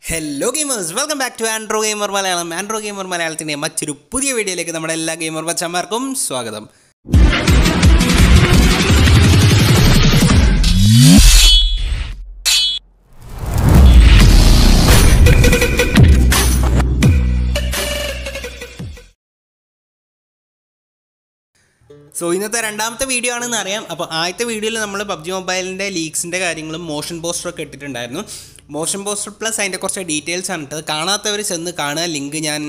Hello gamers welcome back to andro gamer Malayalam andro gamer മലയാളത്തിൻ്റെ മറ്റൊരു പുതിയ വീഡിയോയിലേക്ക് നമ്മുടെ എല്ലാ ഗെയിമർ ബച്ചന്മാർക്കും സ്വാഗതം സോ ഇന്നത്തെ രണ്ടാമത്തെ വീഡിയോ ആണെന്ന് അറിയാം അപ്പോൾ ആദ്യത്തെ വീഡിയോയിൽ നമ്മൾ പബ്ജി മൊബൈലിൻ്റെ ലീക്സിൻ്റെ കാര്യങ്ങളും മോഷൻ പോസ്റ്ററൊക്കെ ഇട്ടിട്ടുണ്ടായിരുന്നു മോഷൻ പോസ്റ്റർ പ്ലസ് അതിൻ്റെ കുറച്ച് ഡീറ്റെയിൽസ് ആണ് ഇട്ടത് കാണാത്തവർ ചെന്ന് കാണുക ലിങ്ക് ഞാൻ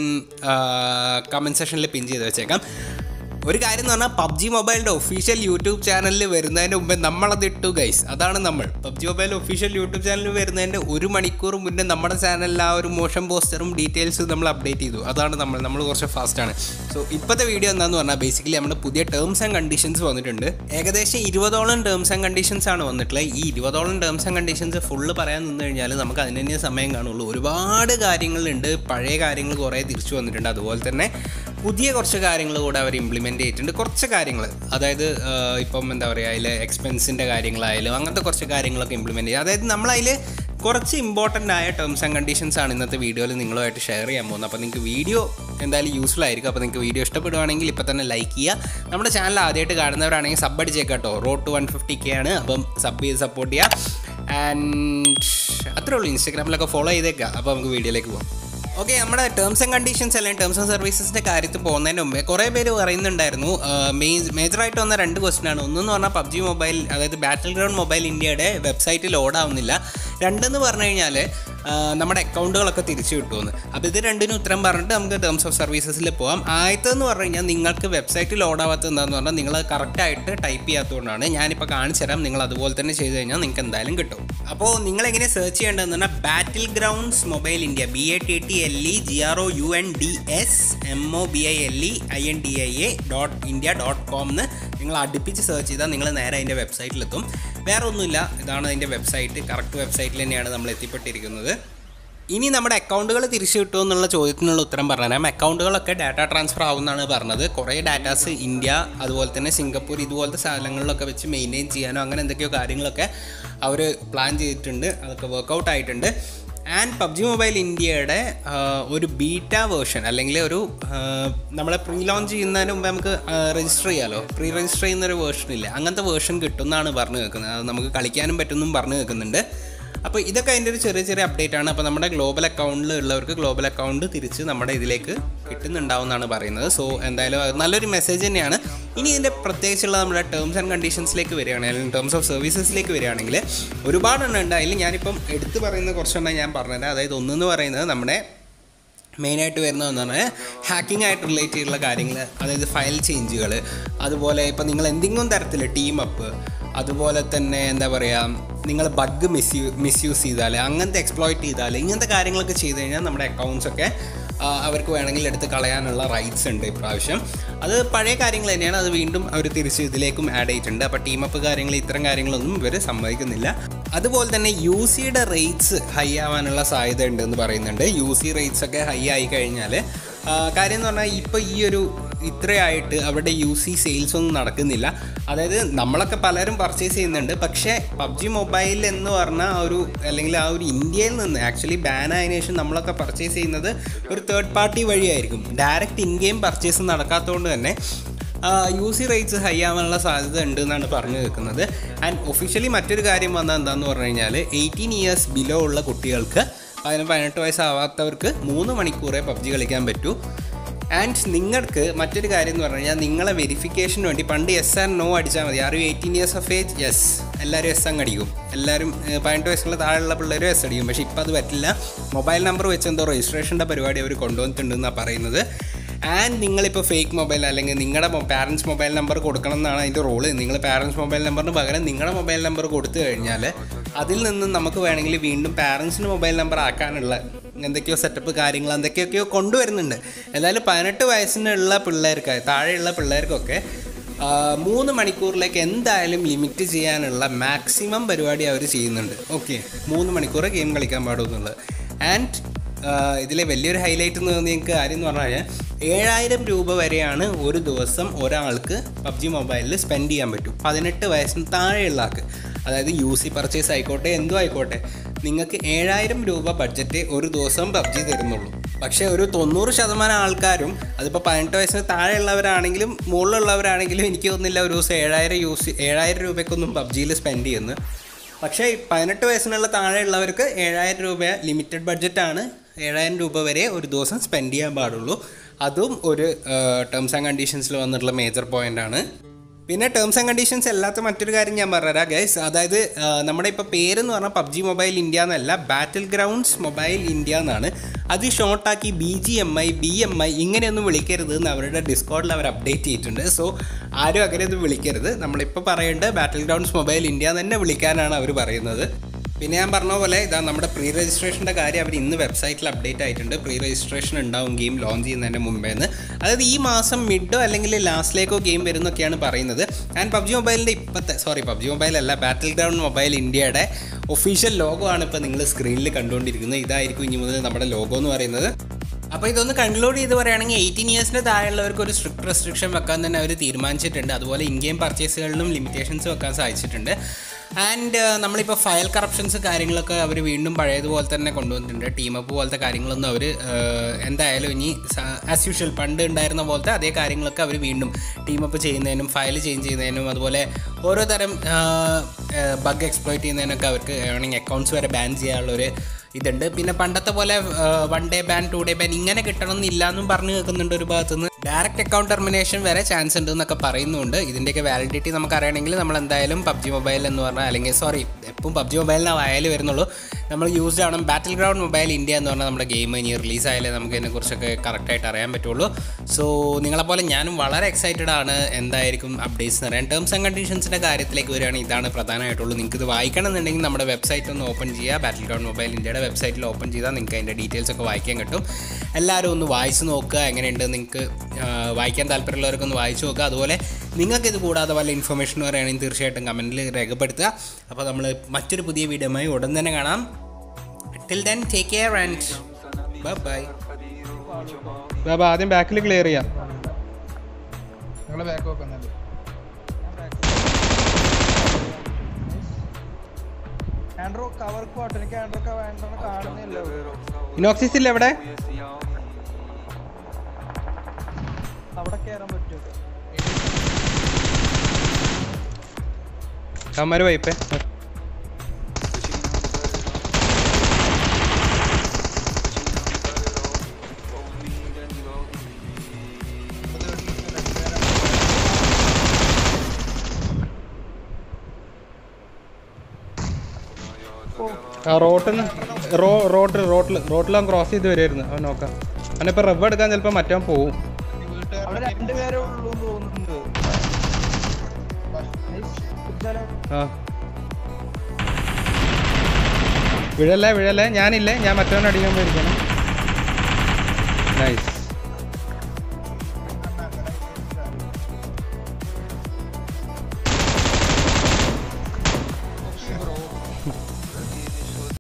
കമൻറ്റ് സെക്ഷനിൽ പിൻ ചെയ്ത് വെച്ചേക്കാം ഒരു കാര്യം എന്ന് പറഞ്ഞാൽ പബ്ജി മൊബൈലിൻ്റെ ഒഫീഷ്യൽ യൂട്യൂബ് ചാനലിൽ വരുന്നതിന് മുമ്പേ നമ്മളത് ഇട്ടു ഗൈസ് അതാണ് നമ്മൾ പബ്ജി മൊബൈൽ ഒഫീഷ്യൽ യൂട്യൂബ് ചാനലിൽ വരുന്നതിൻ്റെ ഒരു മണിക്കൂർ മുന്നേ നമ്മുടെ ചാനലിൽ ആ ഒരു മോഷൻ പോസ്റ്ററും ഡീറ്റെയിൽസും നമ്മൾ അപ്ഡേറ്റ് ചെയ്തു അതാണ് നമ്മൾ നമ്മൾ കുറച്ച് ഫാസ്റ്റാണ് സോ ഇപ്പോഴത്തെ വീഡിയോ എന്താണെന്ന് പറഞ്ഞാൽ ബേസിക്കലി നമ്മുടെ പുതിയ ടേംസ് ആൻഡ് കണ്ടീഷൻസ് വന്നിട്ടുണ്ട് ഏകദേശം ഇരുപതോളം ടേംസ് ആൻഡ് കണ്ടീഷൻസ് ആണ് വന്നിട്ടുള്ളത് ഈ ഇരുപതോളം ടേംസ് ആൻഡ് കണ്ടീഷൻസ് ഫുള്ള് പറയാൻ നിന്ന് കഴിഞ്ഞാൽ നമുക്ക് അതിന് തന്നെ സമയം കാണുള്ളൂ ഒരുപാട് കാര്യങ്ങളുണ്ട് പഴയ കാര്യങ്ങൾ കുറേ തിരിച്ചു വന്നിട്ടുണ്ട് അതുപോലെ തന്നെ പുതിയ കുറച്ച് കാര്യങ്ങൾ കൂടെ അവർ ഇംപ്ലിമെൻറ്റ് ചെയ്തിട്ടുണ്ട് കുറച്ച് കാര്യങ്ങൾ അതായത് ആ, ഇപ്പം എന്താ പറയുക അതിൽ എക്സ്പെൻസിൻ്റെ കാര്യങ്ങളായാലും അങ്ങനത്തെ കുറച്ച് കാര്യങ്ങളൊക്കെ ഇംപ്ലിമെൻറ്റ് ചെയ്യുക അതായത് നമ്മളതിൽ കുറച്ച് ഇമ്പോർട്ടൻ്റ് ആയ ടേംസ് ആൻഡ് കണ്ടീഷൻസ് ആണ് ഇന്നത്തെ വീഡിയോയിൽ നിങ്ങളുമായിട്ട് ഷെയർ ചെയ്യാൻ പോകുന്നത് അപ്പോൾ നിങ്ങൾക്ക് വീഡിയോ എന്തായാലും യൂസ്ഫുൾ ആയിരിക്കും അപ്പോൾ നിങ്ങൾക്ക് വീഡിയോ ഇഷ്ടപ്പെടുവാണെങ്കിൽ ഇപ്പോൾ തന്നെ ലൈക്ക് ചെയ്യുക നമ്മുടെ ചാനൽ ആദ്യമായിട്ട് കാണുന്നവരാണെങ്കിൽ സബ് അടിച്ചേക്കാം കേട്ടോ road to one fifty K ആണ് അപ്പം സബ് ചെയ്ത് സപ്പോർട്ട് ചെയ്യുക ആൻഡ് അത്രേ ഉള്ളൂ ഇൻസ്റ്റാഗ്രാമിലൊക്കെ ഫോളോ ചെയ്തേക്കാം അപ്പോൾ നമുക്ക് വീഡിയോയിലേക്ക് പോകാം ഓക്കെ നമ്മുടെ ടേംസ് ആൻഡ് കണ്ടീഷൻസ് അല്ലെങ്കിൽ ടേംസ് ആൻഡ് സർവീസസിൻ്റെ കാര്യത്തിൽ പോകുന്നതിന് മുമ്പേ കുറേ പേര് പറയുന്നുണ്ടായിരുന്നു മേജറായിട്ട് വന്ന രണ്ട് ക്വസ്റ്റൻ ആണ് ഒന്നെന്ന് പറഞ്ഞാൽ പബ്ജി മൊബൈൽ അതായത് ബാറ്റിൽ ഗ്രൗണ്ട് മൊബൈൽ ഇന്ത്യയുടെ വെബ്സൈറ്റിൽ ലോഡാവുന്നില്ല രണ്ടെന്ന് പറഞ്ഞു കഴിഞ്ഞാൽ നമ്മുടെ അക്കൗണ്ടുകളൊക്കെ തിരിച്ചു കിട്ടുമെന്ന് അപ്പോൾ ഇത് രണ്ടിനും ഉത്തരം പറഞ്ഞിട്ട് നമുക്ക് ടേംസ് ഓഫ് സർവീസസിൽ പോകാം ആദ്യത്തെന്ന് പറഞ്ഞു കഴിഞ്ഞാൽ നിങ്ങൾക്ക് വെബ്സൈറ്റ് ലോഡാവാത്തത് എന്താണെന്ന് പറഞ്ഞാൽ നിങ്ങൾ കറക്റ്റായിട്ട് ടൈപ്പ് ചെയ്യാത്തതുകൊണ്ടാണ് ഞാനിപ്പോൾ കാണിച്ചു തരാം നിങ്ങൾ അതുപോലെ തന്നെ ചെയ്ത് കഴിഞ്ഞാൽ നിങ്ങൾക്ക് എന്തായാലും കിട്ടും അപ്പോൾ നിങ്ങൾ എങ്ങനെ സെർച്ച് ചെയ്യേണ്ടതെന്ന് പറഞ്ഞാൽ Battlegrounds Mobile India B A T T L E G R O U N D S M O B I L E I N D I A dot India dot com എന്ന് നിങ്ങൾ അടുപ്പിച്ച് search ചെയ്താൽ നിങ്ങൾ നേരെ അതിൻ്റെ വെബ്സൈറ്റിലെത്തും വേറെ ഒന്നുമില്ല ഇതാണ് അതിൻ്റെ വെബ്സൈറ്റ് കറക്റ്റ് വെബ്സൈറ്റിൽ തന്നെയാണ് നമ്മൾ എത്തിപ്പെട്ടിരിക്കുന്നത് ഇനി നമ്മുടെ അക്കൗണ്ടുകൾ തിരിച്ചു കിട്ടുമോ എന്നുള്ള ചോദ്യത്തിനുള്ള ഉത്തരം പറഞ്ഞുതരാം അക്കൗണ്ടുകളൊക്കെ ഡാറ്റ ട്രാൻസ്ഫർ ആവുമെന്നാണ് പറഞ്ഞത് കുറേ ഡാറ്റാസ് ഇന്ത്യ അതുപോലെ തന്നെ സിംഗപ്പൂർ ഇതുപോലത്തെ സ്ഥലങ്ങളിലൊക്കെ വെച്ച് മെയിൻറ്റെയിൻ ചെയ്യാനോ അങ്ങനെ എന്തൊക്കെയോ കാര്യങ്ങളൊക്കെ അവർ പ്ലാൻ ചെയ്തിട്ടുണ്ട് അതൊക്കെ വർക്കൗട്ട് ആയിട്ടുണ്ട് ആൻഡ് പബ്ജി മൊബൈൽ ഇന്ത്യയുടെ ആ, ഒരു ബീറ്റ വേർഷൻ അല്ലെങ്കിൽ ഒരു ആ, നമ്മളെ പ്രീ ലോഞ്ച് ചെയ്യുന്നതിന് മുമ്പ് നമുക്ക് രജിസ്റ്റർ ചെയ്യാമല്ലോ പ്രീ രജിസ്റ്റർ ചെയ്യുന്ന ഒരു വേർഷൻ ഇല്ല അങ്ങനത്തെ വേർഷൻ കിട്ടും എന്നാണ് പറഞ്ഞു കേൾക്കുന്നത് അത് നമുക്ക് കളിക്കാനും പറ്റുമെന്നും പറഞ്ഞു കേൾക്കുന്നുണ്ട് അപ്പോൾ ഇതൊക്കെ അതിൻ്റെ ഒരു ചെറിയ ചെറിയ അപ്ഡേറ്റ് ആണ് അപ്പോൾ നമ്മുടെ ഗ്ലോബൽ അക്കൗണ്ടിൽ ഉള്ളവർക്ക് ഗ്ലോബൽ അക്കൗണ്ട് തിരിച്ച് നമ്മുടെ ഇതിലേക്ക് കിട്ടുന്നുണ്ടാവും എന്നാണ് പറയുന്നത് സോ എന്തായാലും അത് നല്ലൊരു മെസ്സേജ് തന്നെയാണ് ഇനി ഇതിൻ്റെ പ്രത്യേകിച്ചുള്ള നമ്മുടെ ടേംസ് ആൻഡ് കണ്ടീഷൻസിലേക്ക് വരികയാണെങ്കിൽ അല്ലെങ്കിൽ ടേംസ് ഓഫ് സർവീസസിലേക്ക് വരികയാണെങ്കിൽ ഒരുപാടെണ്ണം ഉണ്ട് അതിൽ ഞാനിപ്പം എടുത്തു പറയുന്ന കുറച്ചെണ്ണം ഞാൻ പറഞ്ഞുതരാം അതായത് ഒന്നെന്ന് പറയുന്നത് നമ്മുടെ മെയിനായിട്ട് വരുന്നത് പറഞ്ഞാൽ ഹാക്കിംഗ് ആയിട്ട് റിലേറ്റ് ചെയ്തിട്ടുള്ള കാര്യങ്ങൾ അതായത് ഫയൽ ചേഞ്ചുകൾ അതുപോലെ ഇപ്പോൾ നിങ്ങൾ എന്തെങ്കിലും തരത്തിൽ ടീം അപ്പ് അതുപോലെ തന്നെ എന്താ പറയുക നിങ്ങൾ ബഗ് മിസ്യൂ മിസ്യൂസ് ചെയ്താൽ അങ്ങനത്തെ എക്സ്പ്ലോയിറ്റ് ചെയ്താൽ ഇങ്ങനത്തെ കാര്യങ്ങളൊക്കെ ചെയ്ത് കഴിഞ്ഞാൽ നമ്മുടെ അക്കൗണ്ട്സ് ഒക്കെ ആ, അവർക്ക് വേണമെങ്കിൽ എടുത്ത് കളയാനുള്ള റൈറ്റ്സ് ഉണ്ട് ഇപ്രാവശ്യം അത് പഴയ കാര്യങ്ങൾ തന്നെയാണ് അത് വീണ്ടും അവർ തിരിച്ച് ഇതിലേക്കും ആഡ് ചെയ്തിട്ടുണ്ട് അപ്പോൾ ടീം അപ്പ് കാര്യങ്ങൾ ഇത്തരം കാര്യങ്ങളൊന്നും ഇവർ സമ്മതിക്കുന്നില്ല അതുപോലെ തന്നെ യു സിയുടെ റേറ്റ്സ് ഹൈ ആവാനുള്ള സാധ്യത ഉണ്ട് എന്ന് പറയുന്നുണ്ട് യു സി റേറ്റ്സ് ഒക്കെ ഹൈ ആയി കഴിഞ്ഞാൽ കാര്യം എന്ന് പറഞ്ഞാൽ ഇപ്പോൾ ഈ ഒരു ഇത്രയായിട്ട് അവിടെ യു സി സെയിൽസ് ഒന്നും നടക്കുന്നില്ല അതായത് നമ്മളൊക്കെ പലരും പർച്ചേസ് ചെയ്യുന്നുണ്ട് പക്ഷേ പബ്ജി മൊബൈൽ എന്ന് പറഞ്ഞ ആ ഒരു അല്ലെങ്കിൽ ആ ഒരു ഇന്ത്യയിൽ നിന്ന് ആക്ച്വലി ബാൻ ആയതിനു ശേഷം നമ്മളൊക്കെ പർച്ചേസ് ചെയ്യുന്നത് ഒരു തേർഡ് പാർട്ടി വഴിയായിരിക്കും ഡയറക്റ്റ് ഇൻ ഗെയിം പർച്ചേസ് നടക്കാത്തതുകൊണ്ട് തന്നെ യു സി റേറ്റ്സ് ഹൈ ആവാനുള്ള സാധ്യത ഉണ്ട് എന്നാണ് പറഞ്ഞു കേൾക്കുന്നത് ആൻഡ് ഒഫീഷ്യലി മറ്റൊരു കാര്യം വന്നാൽ എന്താണെന്ന് പറഞ്ഞു കഴിഞ്ഞാൽ എയ്റ്റീൻ ഇയേഴ്സ് ബിലോ ഉള്ള കുട്ടികൾക്ക് അതിന് പതിനെട്ട് വയസ്സാവാത്തവർക്ക് മൂന്ന് മണിക്കൂറേ പബ്ജി കളിക്കാൻ പറ്റൂ ആൻഡ് നിങ്ങൾക്ക് മറ്റൊരു കാര്യം എന്ന് പറഞ്ഞു കഴിഞ്ഞാൽ നിങ്ങളെ വെരിഫിക്കേഷന് വേണ്ടി പണ്ട് എസ് ആൻഡ് നോ അടിച്ചാൽ മതി ആരും eighteen years of age yes എല്ലാവരും എസ് അങ്ങ് അടിക്കും എല്ലാവരും ഏഹ്, പതിനെട്ട് വയസ്സുള്ള താഴെയുള്ള പിള്ളേരും എസ് അടിക്കും പക്ഷേ ഇപ്പോൾ അത് പറ്റില്ല മൊബൈൽ നമ്പർ വെച്ച് എന്തോ രജിസ്ട്രേഷൻ്റെ പരിപാടി അവർ കൊണ്ടുവന്നിട്ടുണ്ടെന്നാണ് പറയുന്നത് ആൻഡ് നിങ്ങളിപ്പോൾ ഫേക്ക് മൊബൈൽ അല്ലെങ്കിൽ നിങ്ങളുടെ പാരൻസ് മൊബൈൽ നമ്പർ കൊടുക്കണം എന്നാണ് അതിൻ്റെ റോള് നിങ്ങൾ പാരൻസ് മൊബൈൽ നമ്പറിന് പകരം നിങ്ങളുടെ മൊബൈൽ നമ്പർ കൊടുത്തു കഴിഞ്ഞാൽ അതിൽ നിന്ന് നമുക്ക് വേണമെങ്കിൽ വീണ്ടും പാരൻസിന് മൊബൈൽ നമ്പർ ആക്കാനുള്ള എന്തൊക്കെയോ സെറ്റപ്പ് കാര്യങ്ങൾ എന്തൊക്കെയൊക്കെയോ കൊണ്ടുവരുന്നുണ്ട് എന്തായാലും പതിനെട്ട് വയസ്സിനുള്ള പിള്ളേർക്ക് താഴെയുള്ള പിള്ളേർക്കൊക്കെ ആ, മൂന്ന് മണിക്കൂറിലേക്ക് എന്തായാലും ലിമിറ്റ് ചെയ്യാനുള്ള മാക്സിമം പരിപാടി അവർ ചെയ്യുന്നുണ്ട് ഓക്കെ മൂന്ന് മണിക്കൂർ ഗെയിം കളിക്കാൻ പാടുമെന്നുള്ളത് ആൻഡ് ഇതിലെ വലിയൊരു ഹൈലൈറ്റ് എന്ന് നിങ്ങൾക്ക് കാര്യം എന്ന് പറഞ്ഞു കഴിഞ്ഞാൽ ഏഴായിരം രൂപ വരെയാണ് ഒരു ദിവസം ഒരാൾക്ക് പബ്ജി മൊബൈലിൽ സ്പെൻഡ് ചെയ്യാൻ പറ്റും പതിനെട്ട് വയസ്സിന് താഴെയുള്ള ആൾക്ക് അതായത് യു സി പർച്ചേസ് ആയിക്കോട്ടെ എന്തോ ആയിക്കോട്ടെ നിങ്ങൾക്ക് ഏഴായിരം രൂപ ബഡ്ജറ്റ് ഒരു ദിവസം പബ്ജി തരുന്നുള്ളൂ പക്ഷേ ഒരു തൊണ്ണൂറ് ശതമാനം ആൾക്കാരും അതിപ്പോൾ പതിനെട്ട് വയസ്സിന് താഴെയുള്ളവരാണെങ്കിലും മുകളിലുള്ളവരാണെങ്കിലും എനിക്ക് തോന്നുന്നില്ല ഒരു ദിവസം ഏഴായിരം യൂസ് ഏഴായിരം രൂപയ്ക്കൊന്നും പബ്ജിയിൽ സ്പെൻഡ് ചെയ്യുന്നു പക്ഷേ ഈ പതിനെട്ട് വയസ്സിനുള്ള താഴെയുള്ളവർക്ക് ഏഴായിരം രൂപ ലിമിറ്റഡ് ബഡ്ജറ്റാണ് ഏഴായിരം രൂപ വരെ ഒരു ദിവസം സ്പെൻഡ് ചെയ്യാൻ പാടുള്ളൂ അതും ഒരു ടേംസ് ആൻഡ് കണ്ടീഷൻസിൽ വന്നിട്ടുള്ള മേജർ പോയിൻ്റാണ് പിന്നെ ടേംസ് ആൻഡ് കണ്ടീഷൻസ് അല്ലാത്ത മറ്റൊരു കാര്യം ഞാൻ പറഞ്ഞുതരാം ഗൈസ് അതായത് ആ, നമ്മുടെ ഇപ്പോൾ പേരെന്ന് പറഞ്ഞാൽ പബ്ജി മൊബൈൽ ഇന്ത്യ എന്നല്ല ബാറ്റിൽ ഗ്രൗണ്ട്സ് മൊബൈൽ ഇന്ത്യ എന്നാണ് അത് ഷോർട്ടാക്കി B G M I B M I ഇങ്ങനെയൊന്നും വിളിക്കരുത് എന്ന് അവരുടെ ഡിസ്കോഡിൽ അവർ അപ്ഡേറ്റ് ചെയ്തിട്ടുണ്ട് സോ ആരും അങ്ങനെയൊന്നും വിളിക്കരുത് നമ്മളിപ്പോൾ പറയേണ്ടത് ബാറ്റിൽ ഗ്രൗണ്ട്സ് മൊബൈൽ ഇന്ത്യ എന്ന് തന്നെ വിളിക്കാനാണ് അവർ പറയുന്നത് പിന്നെ ഞാൻ പറഞ്ഞ പോലെ ഇതാ നമ്മുടെ പ്രീ രജിസ്ട്രേഷൻ്റെ കാര്യം അവർ ഇന്ന് വെബ്സൈറ്റിൽ അപ്ഡേറ്റ് ആയിട്ടുണ്ട് പ്രീ രജിസ്ട്രേഷൻ ഉണ്ടാവും ഗെയിം ലോഞ്ച് ചെയ്യുന്നതിൻ്റെ മുമ്പേന്ന് അതായത് ഈ മാസം മിഡോ അല്ലെങ്കിൽ ലാസ്റ്റിലേക്കോ ഗെയിം വരുന്നൊക്കെയാണ് പറയുന്നത് ആൻഡ് പബ്ജി മൊബൈലിൻ്റെ ഇപ്പോഴത്തെ സോറി പബ്ജി മൊബൈൽ അല്ല ബാറ്റിൽ ഗ്രൗണ്ട് മൊബൈൽ ഇന്ത്യയുടെ ഒഫീഷ്യൽ ലോഗോ ആണ് ഇപ്പോൾ നിങ്ങൾ സ്ക്രീനിൽ കണ്ടുകൊണ്ടിരിക്കുന്നത് ഇതായിരിക്കും ഇനി മുതൽ നമ്മുടെ ലോഗോ എന്ന് പറയുന്നത് അപ്പോൾ ഇതൊന്ന് കൺക്ലൂഡ് ചെയ്ത് പറയുകയാണെങ്കിൽ എയ്റ്റീൻ ഇയേഴ്സിന് താഴെയുള്ളവർക്ക് ഒരു സ്ട്രിക്ട് റെസ്ട്രിക്ഷൻ വെക്കാൻ തന്നെ അവർ തീരുമാനിച്ചിട്ടുണ്ട് അതുപോലെ ഇൻ ഗെയിം പർച്ചേസുകളിലും ലിമിറ്റേഷൻസ് വെക്കാൻ സാധിച്ചിട്ടുണ്ട് ആൻഡ് നമ്മളിപ്പോൾ ഫയൽ കറപ്ഷൻസ് കാര്യങ്ങളൊക്കെ അവർ വീണ്ടും പഴയതുപോലെ തന്നെ കൊണ്ടുവന്നിട്ടുണ്ട് ടീം അപ്പ് പോലത്തെ കാര്യങ്ങളൊന്നും അവർ എന്തായാലും ഇനി ആസ് യൂഷ്വൽ പണ്ട് ഉണ്ടായിരുന്ന പോലത്തെ അതേ കാര്യങ്ങളൊക്കെ അവർ വീണ്ടും ടീം അപ്പ് ചെയ്യുന്നതിനും ഫയൽ ചേഞ്ച് ചെയ്യുന്നതിനും അതുപോലെ ഓരോ തരം ബഗ് എക്സ്പ്ലോയിറ്റ് ചെയ്യുന്നതിനൊക്കെ അവർക്ക് ഏണിംഗ് അക്കൗണ്ട്സ് വരെ ബാൻ ചെയ്യാനുള്ള ഒരു ഇതുണ്ട് പിന്നെ പണ്ടത്തെ പോലെ one day ban two day ban ഇങ്ങനെ കിട്ടണം എന്നില്ല എന്നും പറഞ്ഞു കേൾക്കുന്നുണ്ട് ഒരു ഭാഗത്തുനിന്ന് ഡയറക്റ്റ് അക്കൗണ്ട് ടെർമിനേഷൻ വരെ ചാൻസ് ഉണ്ട് എന്നൊക്കെ പറയുന്നുണ്ട് ഇതിൻ്റെയൊക്കെ വാലിഡിറ്റി നമുക്ക് അറിയണമെങ്കിൽ നമ്മൾ എന്തായാലും പബ്ജി മൊബൈൽ എന്ന് പറഞ്ഞാൽ അല്ലെങ്കിൽ സോറി എപ്പം പബ്ജി മൊബൈലിനാ വായാൽ വരുന്നുള്ളൂ നമ്മൾ യൂസ്ഡ് ആണ് ബാറ്റിൽ ഗ്രൗണ്ട് മൊബൈൽ ഇന്ത്യ എന്ന് പറഞ്ഞാൽ നമ്മുടെ ഗെയിം ഇനി റിലീസ് ആയാലേ നമുക്ക് ഇതിനെക്കുറിച്ചൊക്കെ കറക്റ്റായിട്ട് അറിയാൻ പറ്റുള്ളൂ സോ നിങ്ങളെപ്പോലെ ഞാനും വളരെ എക്സൈറ്റഡ് ആണ് എന്തായിരിക്കും അപ്ഡേറ്റ്സ് എന്ന് പറയാൻ ടേംസ് ആൻഡ് കണ്ടീഷൻസിൻ്റെ കാര്യത്തിലേക്ക് വരികയാണെങ്കിൽ ഇതാണ് പ്രധാനമായിട്ടുള്ളൂ നിങ്ങൾക്ക് ഇത് വായിക്കണം എന്നുണ്ടെങ്കിൽ നമ്മുടെ വെബ്സൈറ്റ് ഒന്ന് ഓപ്പൺ ചെയ്യുക ബാറ്റിൽ ഗ്രൗണ്ട് മൊബൈൽ ഇന്ത്യയുടെ വെബ്സൈറ്റിൽ ഓപ്പൺ ചെയ്താൽ നിങ്ങൾക്ക് അതിൻ്റെ ഡീറ്റെയിൽസ് ഒക്കെ വായിക്കാൻ കിട്ടും എല്ലാവരും ഒന്ന് വായിച്ച് നോക്കുക എങ്ങനെയുണ്ട് നിങ്ങൾക്ക് ആ, വായിക്കാൻ താല്പര്യമുള്ളവർക്ക് ഒന്ന് വായിച്ച് നോക്കുക അതുപോലെ നിങ്ങൾക്ക് ഇത് കൂടാതെ വല്ല ഇൻഫർമേഷൻ പറയുകയാണെങ്കിൽ തീർച്ചയായിട്ടും കമൻറ്റിൽ രേഖപ്പെടുത്തുക അപ്പോൾ നമ്മൾ മറ്റൊരു പുതിയ വീഡിയോയുമായി ഉടൻ തന്നെ കാണാം till then take care and bye ബാബ ആദ്യം ബാക്കിൽ ക്ലിയർ ചെയ്യാം ഞങ്ങള് ബാക്ക് വെക്കുന്നത് ആൻഡ്രോ കവർ കോട്ട് എനിക്ക് ആൻഡ്രോ വേണ്ട കാണുന്നില്ല ഇനോക്സിസ് ഇല്ല എവിടെ അവിടെ കയറാൻ പറ്റുമോ അവന്മാര് വൈപ്പേ ആ റോട്ടിൽ റോ റോഡ് റോട്ടിൽ റോട്ടിലാൻ ക്രോസ് ചെയ്ത് വരുമായിരുന്നു അവൻ നോക്കാം അവനിപ്പോൾ റബ്ബ് എടുക്കാൻ ചിലപ്പോൾ മറ്റവൻ പോവും അവിടെ രണ്ടുപേരെ ഉള്ളൂ തോന്നുന്നുണ്ട് കുടിച്ചാലോ? ആ വിഴല്ലേ വിഴല്ലേ ഞാനില്ലേ ഞാൻ മറ്റവനെ അടിക്കാൻ പോയിരിക്കണം നൈസ്